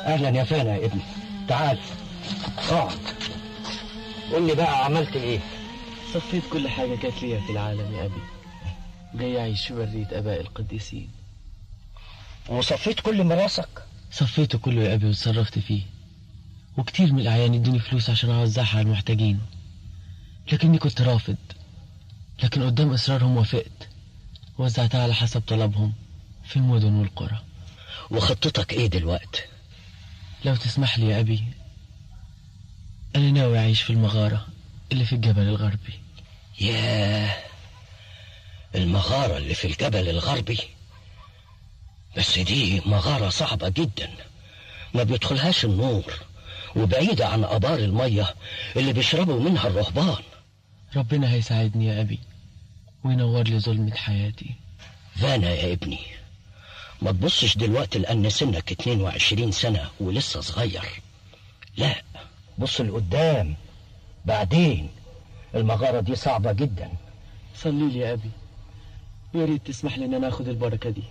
اهلا يا فانا يا ابني تعال اقعد قول لي بقى عملت ايه صفيت كل حاجة كانت ليا في العالم يا أبي جاي أعيش في برية آباء القديسين وصفيت كل مراسك صفيته كله يا أبي وتصرفت فيه وكتير من الأعيان يدوني فلوس عشان أوزعها على المحتاجين لكني كنت رافض لكن قدام إصرارهم وافقت وزعتها على حسب طلبهم في المدن والقرى وخطتك ايه دلوقتي لو تسمح لي يا أبي أنا ناوي أعيش في المغارة اللي في الجبل الغربي ياه المغارة اللي في الجبل الغربي بس دي مغارة صعبة جدا ما بيدخلهاش النور وبعيدة عن أبار المية اللي بيشربوا منها الرهبان ربنا هيساعدني يا أبي وينور لي ظلمة حياتي فانا يا ابني ما تبصش دلوقتي لأن سنك 22 سنة ولسه صغير لا بص لقدام بعدين المغارة دي صعبة جدا صلي لي يا أبي ويا ريت تسمح لي إن أنا آخد البركة دي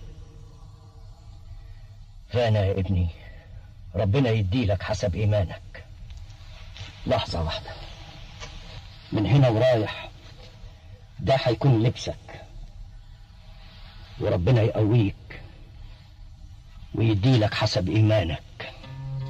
فانا يا ابني ربنا يديلك حسب إيمانك لحظة واحدة من هنا ورايح ده هيكون لبسك وربنا يقويك ويديلك حسب إيمانك